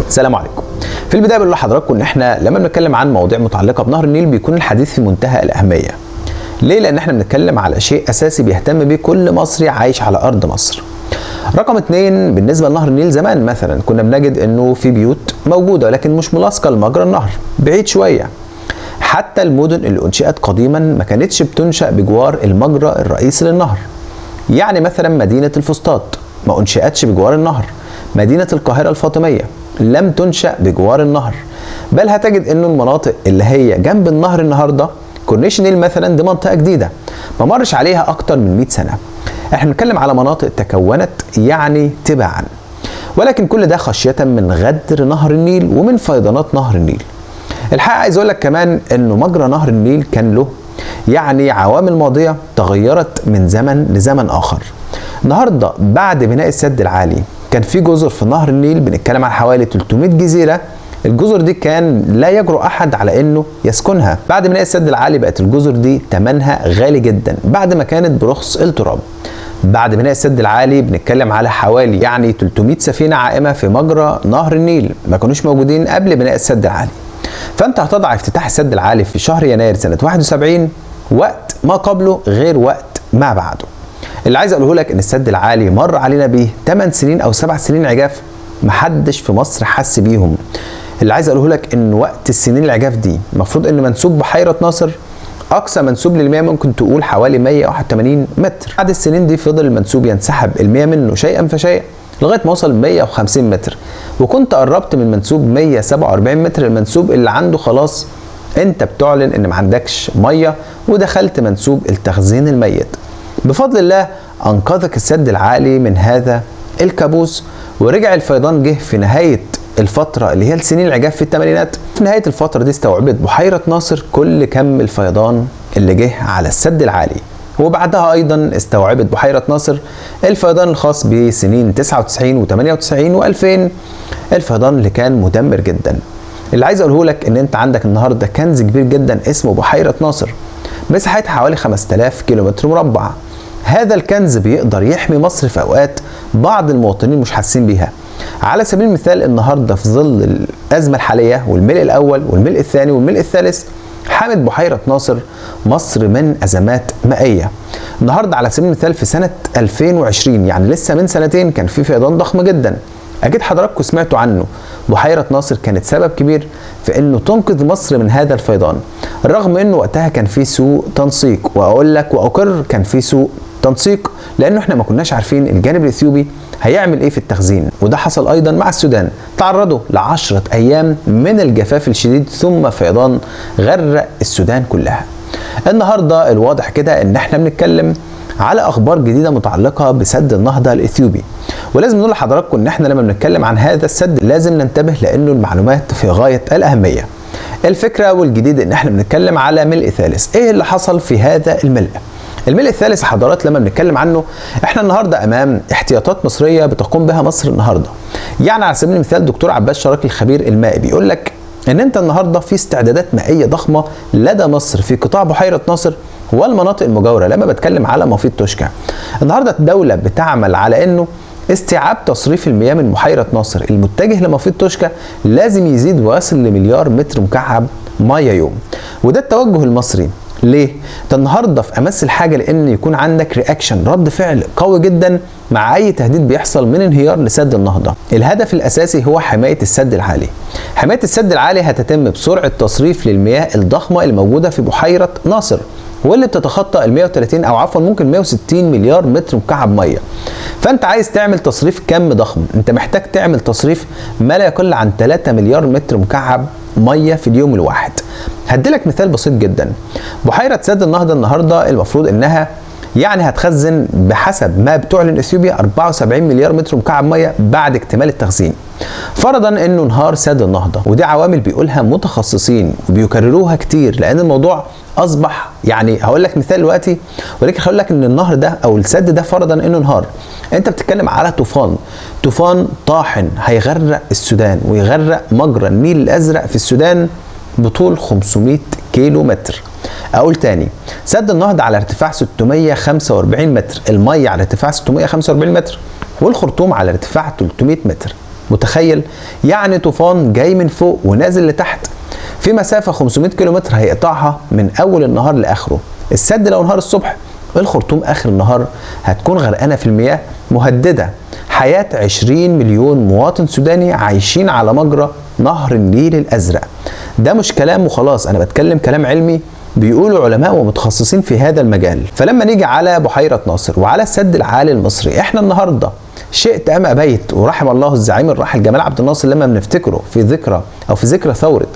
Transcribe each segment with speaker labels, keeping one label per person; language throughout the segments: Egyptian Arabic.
Speaker 1: السلام عليكم في البدايه بقول لحضراتكم ان احنا لما بنتكلم عن مواضيع متعلقه بنهر النيل بيكون الحديث في منتهى الاهميه ليه لان احنا بنتكلم على شيء اساسي بيهتم بيه كل مصري عايش على ارض مصر رقم اتنين بالنسبه لنهر النيل زمان مثلا كنا بنجد انه في بيوت موجوده ولكن مش ملاصقه لمجرى النهر بعيد شويه حتى المدن اللي انشئت قديما ما كانتش بتنشا بجوار المجرى الرئيسي للنهر يعني مثلا مدينه الفسطاط ما انشئتش بجوار النهر مدينه القاهره الفاطميه لم تنشا بجوار النهر بل هتجد انه المناطق اللي هي جنب النهر النهارده كورنيش النيل مثلا دي منطقه جديده ما مرش عليها اكتر من 100 سنه احنا بنتكلم على مناطق تكونت يعني تباعا ولكن كل ده خشيه من غدر نهر النيل ومن فيضانات نهر النيل الحقيقه عايز اقول لك كمان انه مجرى نهر النيل كان له يعني عوامل ماضيه تغيرت من زمن لزمن اخر النهارده بعد بناء السد العالي كان في جزر في نهر النيل بنتكلم عن حوالي 300 جزيره الجزر دي كان لا يجرؤ احد على انه يسكنها بعد بناء السد العالي بقت الجزر دي ثمنها غالي جدا بعد ما كانت برخص التراب بعد بناء السد العالي بنتكلم على حوالي يعني 300 سفينه عائمه في مجرى نهر النيل ما كانوش موجودين قبل بناء السد العالي فانت هتضع افتتاح السد العالي في شهر يناير سنه 71 وقت ما قبله غير وقت ما بعده اللي عايز اقوله لك ان السد العالي مر علينا بيه 8 سنين او 7 سنين عجاف محدش في مصر حس بيهم اللي عايز اقوله لك ان وقت السنين العجاف دي المفروض ان منسوب بحيره ناصر اقصى منسوب للمياه ممكن تقول حوالي 181 متر بعد السنين دي فضل المنسوب ينسحب المياه منه شيئا فشيئا لغايه ما وصل 150 متر وكنت قربت من منسوب 147 متر المنسوب اللي عنده خلاص انت بتعلن ان ما عندكش ميه ودخلت منسوب التخزين الميت بفضل الله انقذك السد العالي من هذا الكابوس ورجع الفيضان جه في نهايه الفترة اللي هي السنين العجاف في الثمانينات في نهاية الفترة دي استوعبت بحيرة ناصر كل كم الفيضان اللي جه على السد العالي وبعدها ايضا استوعبت بحيرة ناصر الفيضان الخاص بسنين 99 و98 و2000 الفيضان اللي كان مدمر جدا اللي عايز اقوله لك ان انت عندك النهارده كنز كبير جدا اسمه بحيرة ناصر مساحتها حوالي 5000 كيلومتر مربع هذا الكنز بيقدر يحمي مصر في اوقات بعض المواطنين مش حاسين بيها على سبيل المثال النهارده في ظل الازمه الحاليه والملء الاول والملء الثاني والملء الثالث حامت بحيره ناصر مصر من ازمات مائيه. النهارده على سبيل المثال في سنه 2020 يعني لسه من سنتين كان في فيضان ضخم جدا. اكيد حضراتكم سمعتوا عنه. بحيره ناصر كانت سبب كبير في انه تنقذ مصر من هذا الفيضان. رغم انه وقتها كان في سوء تنسيق واقول لك واقر كان في سوء تنسيق لانه احنا ما كناش عارفين الجانب الاثيوبي هيعمل ايه في التخزين وده حصل ايضا مع السودان تعرضوا لعشرة ايام من الجفاف الشديد ثم فيضان غرق السودان كلها النهارده الواضح كده ان احنا بنتكلم على اخبار جديده متعلقه بسد النهضه الاثيوبي ولازم نقول لحضراتكم ان احنا لما بنتكلم عن هذا السد لازم ننتبه لانه المعلومات في غايه الاهميه الفكره والجديد ان احنا بنتكلم على ملء ثالث ايه اللي حصل في هذا الملء الملء الثالث حضرات لما بنتكلم عنه احنا النهارده امام احتياطات مصريه بتقوم بها مصر النهارده يعني على سبيل المثال دكتور عباس شراك الخبير المائي بيقول لك ان انت النهارده في استعدادات مائيه ضخمه لدى مصر في قطاع بحيره ناصر والمناطق المجاوره لما بتكلم على مفيد توشكا النهارده الدوله بتعمل على انه استيعاب تصريف المياه من بحيره ناصر المتجه لمفيد توشكا لازم يزيد ويصل لمليار متر مكعب ميه يوم وده التوجه المصري ليه؟ انت النهارده في امس الحاجه لان يكون عندك رياكشن رد فعل قوي جدا مع اي تهديد بيحصل من انهيار لسد النهضه. الهدف الاساسي هو حمايه السد العالي. حمايه السد العالي هتتم بسرعه تصريف للمياه الضخمه الموجوده في بحيره ناصر واللي بتتخطى ال 130 او عفوا ممكن 160 مليار متر مكعب ميه. فانت عايز تعمل تصريف كم ضخم، انت محتاج تعمل تصريف ما لا يقل عن 3 مليار متر مكعب ميه في اليوم الواحد. هديلك مثال بسيط جدا. بحيره سد النهضه النهارده المفروض انها يعني هتخزن بحسب ما بتعلن اثيوبيا 74 مليار متر مكعب ميه بعد اكتمال التخزين. فرضا انه انهار سد النهضه ودي عوامل بيقولها متخصصين وبيكرروها كتير لان الموضوع اصبح يعني هقول لك مثال دلوقتي ولكن هقول لك ان النهر ده او السد ده فرضا انه انهار انت بتتكلم على طوفان طوفان طاحن هيغرق السودان ويغرق مجرى النيل الازرق في السودان بطول 500 كيلو متر اقول تاني سد النهضه على ارتفاع 645 متر الميه على ارتفاع 645 متر والخرطوم على ارتفاع 300 متر متخيل يعني طوفان جاي من فوق ونازل لتحت في مسافه 500 كيلومتر هيقطعها من اول النهار لاخره السد لو انهار الصبح الخرطوم اخر النهار هتكون غرقانه في المياه مهدده حياه 20 مليون مواطن سوداني عايشين على مجرى نهر النيل الازرق ده مش كلام وخلاص انا بتكلم كلام علمي بيقولوا علماء ومتخصصين في هذا المجال فلما نيجي على بحيره ناصر وعلى السد العالي المصري احنا النهارده شئت ام ابيت ورحم الله الزعيم الراحل جمال عبد الناصر لما بنفتكره في ذكرى او في ذكرى ثوره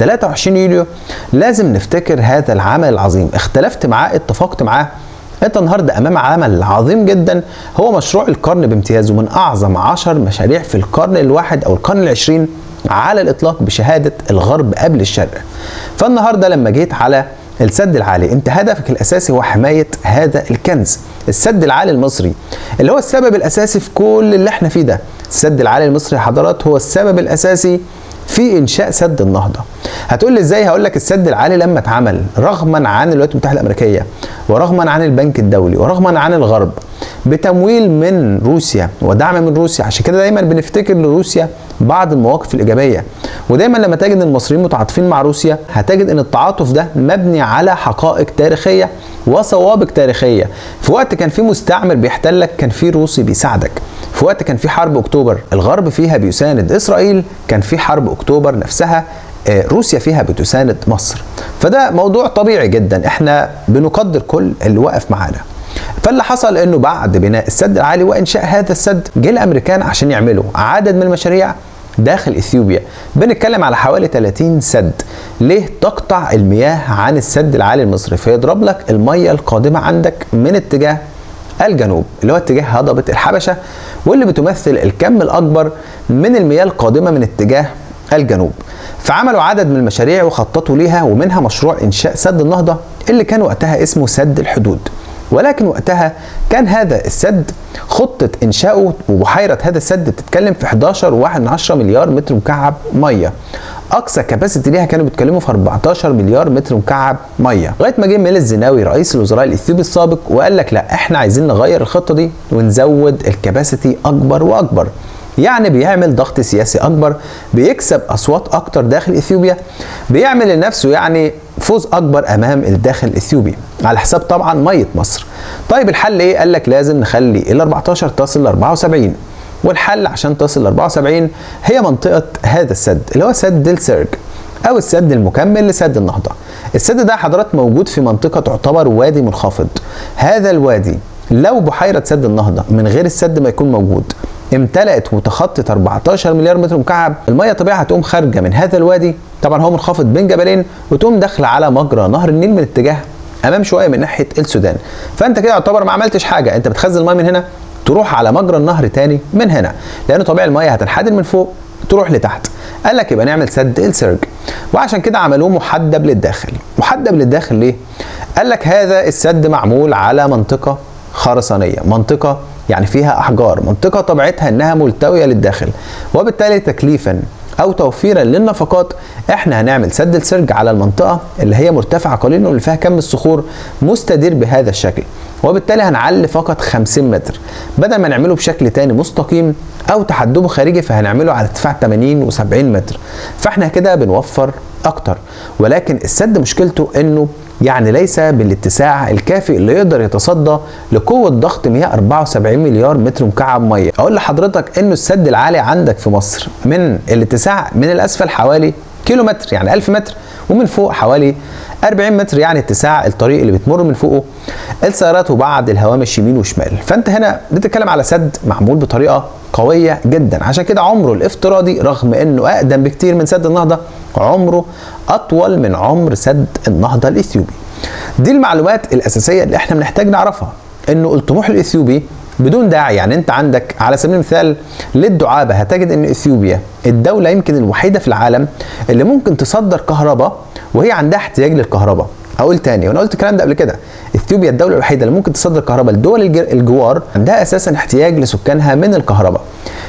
Speaker 1: 23 يوليو لازم نفتكر هذا العمل العظيم اختلفت معاه اتفقت معاه انت النهارده امام عمل عظيم جدا هو مشروع القرن بامتيازه من اعظم عشر مشاريع في القرن الواحد او القرن العشرين على الاطلاق بشهاده الغرب قبل الشرق فالنهارده لما جيت على السد العالي انت هدفك الاساسي هو حمايه هذا الكنز السد العالي المصري اللي هو السبب الاساسي في كل اللي احنا فيه ده السد العالي المصري حضرات هو السبب الاساسي في انشاء سد النهضه هتقول لي ازاي هقول لك السد العالي لما اتعمل رغما عن الولايات المتحده الامريكيه ورغما عن البنك الدولي ورغما عن الغرب بتمويل من روسيا ودعم من روسيا عشان كده دايما بنفتكر لروسيا بعض المواقف الايجابيه ودايما لما تجد ان المصريين متعاطفين مع روسيا هتجد ان التعاطف ده مبني على حقائق تاريخيه وسوابق تاريخيه في وقت كان في مستعمر بيحتلك كان في روسي بيساعدك في وقت كان في حرب اكتوبر الغرب فيها بيساند اسرائيل كان في حرب اكتوبر نفسها روسيا فيها بتساند مصر فده موضوع طبيعي جدا احنا بنقدر كل اللي واقف معانا فاللي حصل انه بعد بناء السد العالي وانشاء هذا السد جه الامريكان عشان يعملوا عدد من المشاريع داخل اثيوبيا بنتكلم على حوالي 30 سد ليه تقطع المياه عن السد العالي المصري فيضرب لك الميه القادمه عندك من اتجاه الجنوب اللي هو اتجاه هضبه الحبشه واللي بتمثل الكم الاكبر من المياه القادمه من اتجاه الجنوب فعملوا عدد من المشاريع وخططوا ليها ومنها مشروع انشاء سد النهضه اللي كان وقتها اسمه سد الحدود ولكن وقتها كان هذا السد خطة إنشاؤه وبحيرة هذا السد بتتكلم في 11.1 مليار متر مكعب مية أقصى كباسيتي ليها كانوا بيتكلموا في 14 مليار متر مكعب مية لغاية ما جه ميل الزناوي رئيس الوزراء الإثيوبي السابق وقال لك لا إحنا عايزين نغير الخطة دي ونزود الكباسيتي أكبر وأكبر يعني بيعمل ضغط سياسي اكبر بيكسب اصوات اكتر داخل اثيوبيا بيعمل لنفسه يعني فوز اكبر امام الداخل الاثيوبي على حساب طبعا ميه مصر طيب الحل ايه قال لك لازم نخلي ال 14 تصل ل 74 والحل عشان تصل ل 74 هي منطقه هذا السد اللي هو سد السرج او السد المكمل لسد النهضه السد ده حضرات موجود في منطقه تعتبر وادي منخفض هذا الوادي لو بحيره سد النهضه من غير السد ما يكون موجود امتلأت وتخطت 14 مليار متر مكعب الميه طبيعي هتقوم خارجه من هذا الوادي طبعا هو منخفض بين جبلين وتقوم داخله على مجرى نهر النيل من اتجاه امام شويه من ناحيه السودان فانت كده يعتبر ما عملتش حاجه انت بتخزن الميه من هنا تروح على مجرى النهر تاني من هنا لان طبيعي الميه هتنحدر من فوق تروح لتحت قال لك يبقى نعمل سد السرج وعشان كده عملوه محدب للداخل محدب للداخل ليه قال لك هذا السد معمول على منطقه خرسانيه منطقه يعني فيها احجار منطقه طبيعتها انها ملتويه للداخل وبالتالي تكليفا او توفيرا للنفقات احنا هنعمل سد السرج على المنطقه اللي هي مرتفعه قليلا واللي فيها كم الصخور مستدير بهذا الشكل وبالتالي هنعلي فقط 50 متر بدل ما نعمله بشكل تاني مستقيم او تحدبه خارجي فهنعمله على ارتفاع 80 و70 متر فاحنا كده بنوفر اكتر ولكن السد مشكلته انه يعني ليس بالاتساع الكافي اللي يقدر يتصدى لقوة ضغط 174 مليار متر مكعب مية أقول لحضرتك إنه السد العالي عندك في مصر من الاتساع من الأسفل حوالي كيلو متر يعني 1000 متر ومن فوق حوالي 40 متر يعني اتساع الطريق اللي بتمر من فوقه السيارات وبعض الهوامش يمين وشمال فانت هنا بتتكلم على سد معمول بطريقه قويه جدا عشان كده عمره الافتراضي رغم انه اقدم بكتير من سد النهضه عمره اطول من عمر سد النهضه الاثيوبي دي المعلومات الاساسيه اللي احنا بنحتاج نعرفها انه الطموح الاثيوبي بدون داعي يعني انت عندك على سبيل المثال للدعابه هتجد ان اثيوبيا الدوله يمكن الوحيده في العالم اللي ممكن تصدر كهرباء وهي عندها احتياج للكهرباء اقول تاني وانا قلت الكلام ده قبل كده اثيوبيا الدوله الوحيده اللي ممكن تصدر كهرباء لدول الجوار عندها اساسا احتياج لسكانها من الكهرباء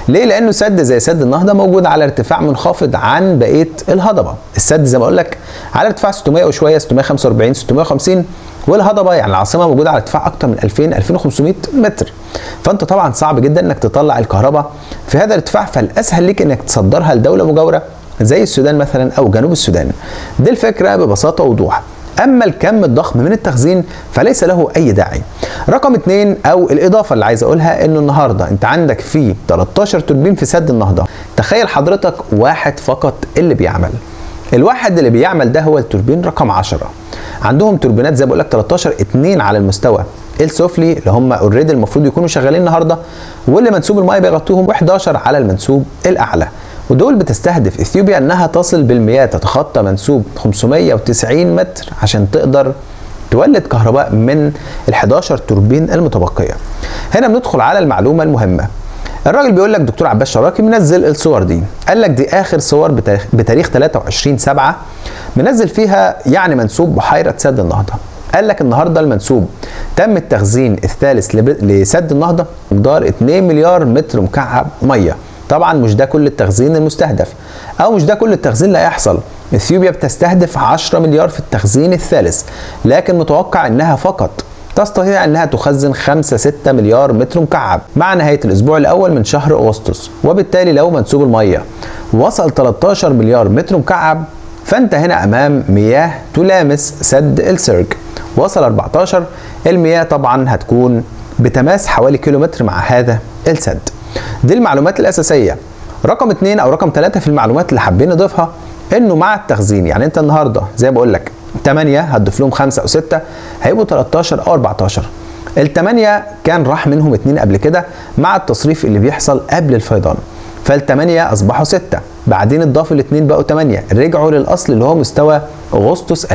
Speaker 1: ليه لانه سد زي سد النهضه موجود على ارتفاع منخفض عن بقيه الهضبه السد زي ما اقول لك على ارتفاع 600 وشويه 645 650 والهضبه يعني العاصمه موجوده على ارتفاع اكتر من 2000 2500 متر فانت طبعا صعب جدا انك تطلع الكهرباء في هذا الارتفاع فالاسهل ليك انك تصدرها لدوله مجاوره زي السودان مثلا او جنوب السودان دي الفكره ببساطه ووضوح اما الكم الضخم من التخزين فليس له اي داعي رقم اتنين او الاضافه اللي عايز اقولها انه النهارده انت عندك في 13 توربين في سد النهضه تخيل حضرتك واحد فقط اللي بيعمل الواحد اللي بيعمل ده هو التوربين رقم 10 عندهم توربينات زي ما بقول لك 13 اتنين على المستوى السفلي اللي هم اوريدي المفروض يكونوا شغالين النهارده واللي منسوب الميه بيغطيهم و11 على المنسوب الاعلى ودول بتستهدف اثيوبيا انها تصل بالمياه تتخطى منسوب 590 متر عشان تقدر تولد كهرباء من ال 11 توربين المتبقيه. هنا بندخل على المعلومه المهمه. الراجل بيقول لك دكتور عباس شراكي منزل الصور دي قال لك دي اخر صور بتاريخ, بتاريخ 23 7 منزل فيها يعني منسوب بحيره سد النهضه قال لك النهارده المنسوب تم التخزين الثالث لسد النهضه مقدار 2 مليار متر مكعب ميه طبعا مش ده كل التخزين المستهدف او مش ده كل التخزين اللي هيحصل اثيوبيا بتستهدف 10 مليار في التخزين الثالث لكن متوقع انها فقط تستطيع انها تخزن 5 6 مليار متر مكعب مع نهايه الاسبوع الاول من شهر اغسطس وبالتالي لو منسوب الميه وصل 13 مليار متر مكعب فانت هنا امام مياه تلامس سد السرج وصل 14 المياه طبعا هتكون بتماس حوالي كيلومتر مع هذا السد دي المعلومات الاساسيه رقم اتنين او رقم ثلاثة في المعلومات اللي حابين نضيفها انه مع التخزين يعني انت النهارده زي ما بقول لك 8 هتضيف لهم 5 او 6 هيبقوا 13 او 14 الثمانية كان راح منهم اتنين قبل كده مع التصريف اللي بيحصل قبل الفيضان فالثمانية أصبحوا ستة بعدين اتضافوا الاثنين بقوا 8 رجعوا للأصل اللي هو مستوى أغسطس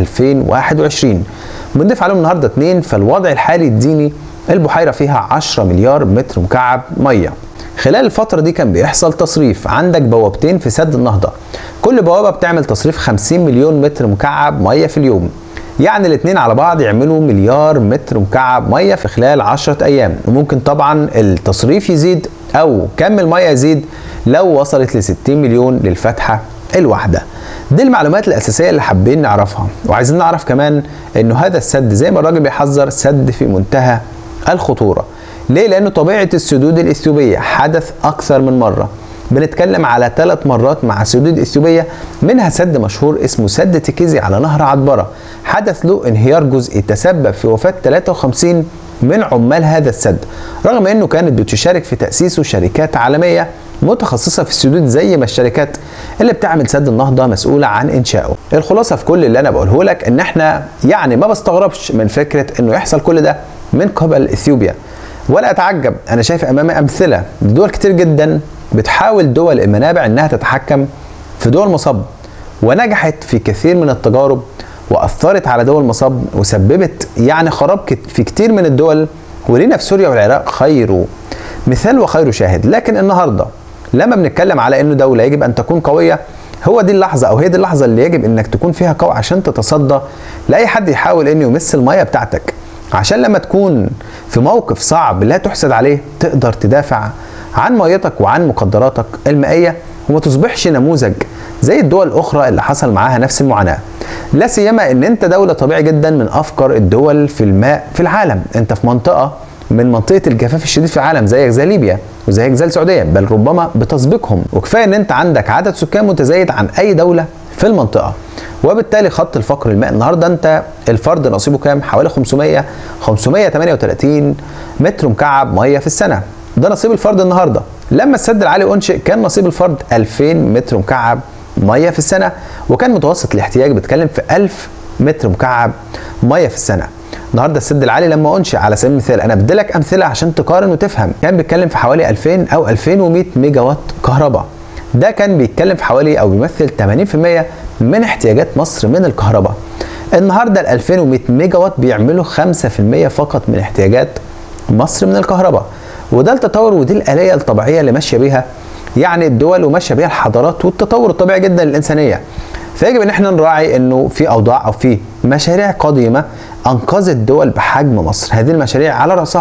Speaker 1: 2021 بنضيف عليهم النهارده اثنين فالوضع الحالي يديني البحيرة فيها 10 مليار متر مكعب مية خلال الفترة دي كان بيحصل تصريف عندك بوابتين في سد النهضة كل بوابة بتعمل تصريف 50 مليون متر مكعب مية في اليوم يعني الاثنين على بعض يعملوا مليار متر مكعب مية في خلال 10 أيام وممكن طبعا التصريف يزيد أو كم المية يزيد لو وصلت ل 60 مليون للفتحة الواحدة دي المعلومات الأساسية اللي حابين نعرفها وعايزين نعرف كمان إنه هذا السد زي ما الراجل بيحذر سد في منتهى الخطورة ليه؟ لأن طبيعة السدود الإثيوبية حدث أكثر من مرة بنتكلم على ثلاث مرات مع سدود اثيوبيه منها سد مشهور اسمه سد تكيزي على نهر عدبره حدث له انهيار جزئي تسبب في وفاه 53 من عمال هذا السد رغم انه كانت بتشارك في تاسيسه شركات عالميه متخصصه في السدود زي ما الشركات اللي بتعمل سد النهضه مسؤوله عن انشائه الخلاصه في كل اللي انا بقوله لك ان احنا يعني ما بستغربش من فكره انه يحصل كل ده من قبل اثيوبيا ولا اتعجب انا شايف امامي امثله دول كتير جدا بتحاول دول المنابع انها تتحكم في دول مصب ونجحت في كثير من التجارب واثرت على دول مصب وسببت يعني خراب في كتير من الدول ولينا في سوريا والعراق خير مثال وخير شاهد لكن النهارده لما بنتكلم على انه دوله يجب ان تكون قويه هو دي اللحظه او هي دي اللحظه اللي يجب انك تكون فيها قوي عشان تتصدى لاي حد يحاول انه يمس الميه بتاعتك عشان لما تكون في موقف صعب لا تحسد عليه تقدر تدافع عن ميتك وعن مقدراتك المائية وما تصبحش نموذج زي الدول الأخرى اللي حصل معاها نفس المعاناة لا سيما ان انت دولة طبيعي جدا من افقر الدول في الماء في العالم انت في منطقة من منطقة الجفاف الشديد في العالم زيك زي ليبيا وزيك زي السعودية بل ربما بتسبقهم وكفاية ان انت عندك عدد سكان متزايد عن اي دولة في المنطقة وبالتالي خط الفقر الماء النهارده انت الفرد نصيبه كام؟ حوالي 500 538 متر مكعب ميه في السنه ده نصيب الفرد النهارده لما السد العالي انشئ كان نصيب الفرد 2000 متر مكعب ميه في السنه وكان متوسط الاحتياج بيتكلم في 1000 متر مكعب ميه في السنه النهارده السد العالي لما انشئ على سبيل المثال انا بدي لك امثله عشان تقارن وتفهم كان بيتكلم في حوالي 2000 او 2100 ميجا وات كهرباء ده كان بيتكلم في حوالي او بيمثل 80% من احتياجات مصر من الكهرباء النهارده ال 2100 ميجا وات بيعملوا 5% فقط من احتياجات مصر من الكهرباء وده التطور ودي الآلية الطبيعية اللي ماشية بيها يعني الدول وماشية بيها الحضارات والتطور الطبيعي جدا للإنسانية فيجب ان احنا نراعي انه في اوضاع او في مشاريع قديمه انقذت دول بحجم مصر هذه المشاريع على راسها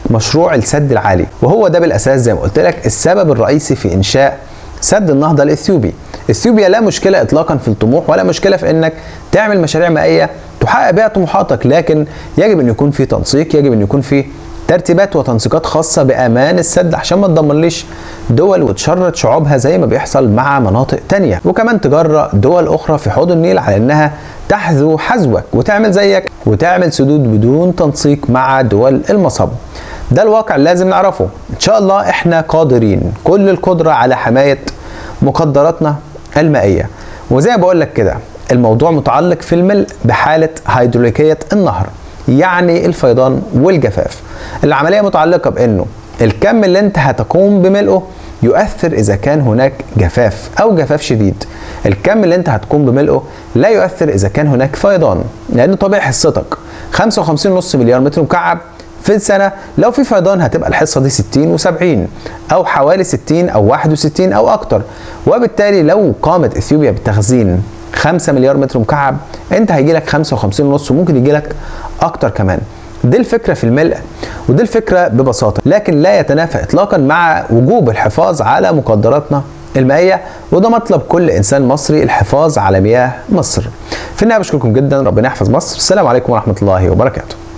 Speaker 1: مشروع السد العالي وهو ده بالاساس زي ما قلت لك السبب الرئيسي في انشاء سد النهضه الاثيوبي اثيوبيا لا مشكله اطلاقا في الطموح ولا مشكله في انك تعمل مشاريع مائيه تحقق بها طموحاتك لكن يجب ان يكون في تنسيق يجب ان يكون في ترتيبات وتنسيقات خاصة بأمان السد عشان ما تدمرليش دول وتشرد شعوبها زي ما بيحصل مع مناطق تانية وكمان تجرأ دول أخرى في حوض النيل على إنها تحذو حذوك وتعمل زيك وتعمل سدود بدون تنسيق مع دول المصب ده الواقع اللي لازم نعرفه إن شاء الله إحنا قادرين كل القدرة على حماية مقدراتنا المائية وزي ما بقول لك كده الموضوع متعلق في الملء بحالة هيدروليكية النهر يعني الفيضان والجفاف العملية متعلقة بأنه الكم اللي انت هتقوم بملئه يؤثر إذا كان هناك جفاف أو جفاف شديد الكم اللي انت هتقوم بملئه لا يؤثر إذا كان هناك فيضان لأن طبيعي حصتك 55.5 مليار متر مكعب في السنة لو في فيضان هتبقى الحصة دي 60 و70 أو حوالي 60 أو 61 أو أكتر وبالتالي لو قامت إثيوبيا بتخزين 5 مليار متر مكعب انت هيجي لك 55 ونص وممكن يجي لك اكتر كمان دي الفكره في الملء ودي الفكره ببساطه لكن لا يتنافى اطلاقا مع وجوب الحفاظ على مقدراتنا المائيه وده مطلب كل انسان مصري الحفاظ على مياه مصر في النهايه بشكركم جدا ربنا يحفظ مصر السلام عليكم ورحمه الله وبركاته